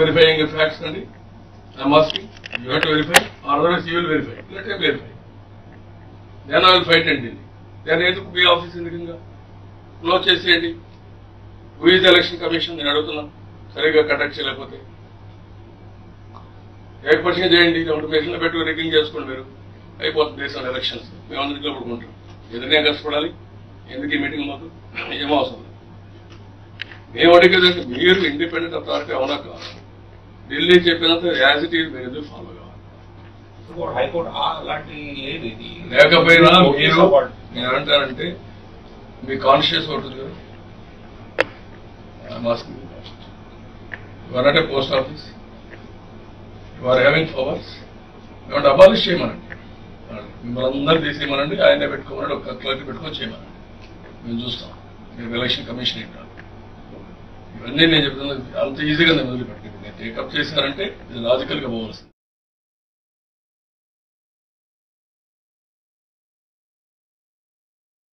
Verifying facts అండి I'm asking you have to verify otherwise you will verify let M verify then I will fight అండి then ఎందుకు మీ office ఎందుకు ఇంకా close చేసేయండి who is election commission నేను అడుగుతున్నాను సరిగ్గా కండక్ట్ చేయలేకపోతే ఏకపక్షంగా చేయండి రెండు మిషన్లు పెట్టుకుని రిగ్గింగ్ చేసుకోండి మీరు అయిపోతుంది దేశంలో ఎలక్షన్స్ మేము అందరికీ పడుకుంటాం ఎదురునే కష్టపడాలి ఎందుకు ఈ మీటింగ్ మాకు ఏం అవసరం లేదు. మేము అడిగేదంటే మీరు ఇండిపెండెంట్ అథారిటీ అవునా కాదు ఢిల్లీ చెప్పినంత యాజ్ ఇట్ ఈజ్ మీరు ఎందుకు ఫాలో కావాలి హైకోర్టు హైకోర్టు ఆ- అలాంటి లేదు ఇది లేకపోయినా నోటీస్ మీరు అవార్డు. నేను అంటానంటే మీ కాన్షియస్ ఉంటుంది కదా మాస్క్ యువర్ అంటే post office your having powers ఏమంటే అబాలిష్ చేయమనండి మిమ్మల్ని అందరూ తీసేయమనండి ఆయనే పెట్టుకోమనండి ఒక క్లర్క్ పెట్టుకొని చేయమనండి మేము చూస్తాం మీరు ఎలక్షన్ కమిషన్ ఏంటారు ఇవన్నీ నేను చెప్తున్నా అంత ఈజీగా నేను వదిలిపెట్టండి నేను టేకప్ చేశారంటే ఇది లాజికల్గా పోవాల్సింది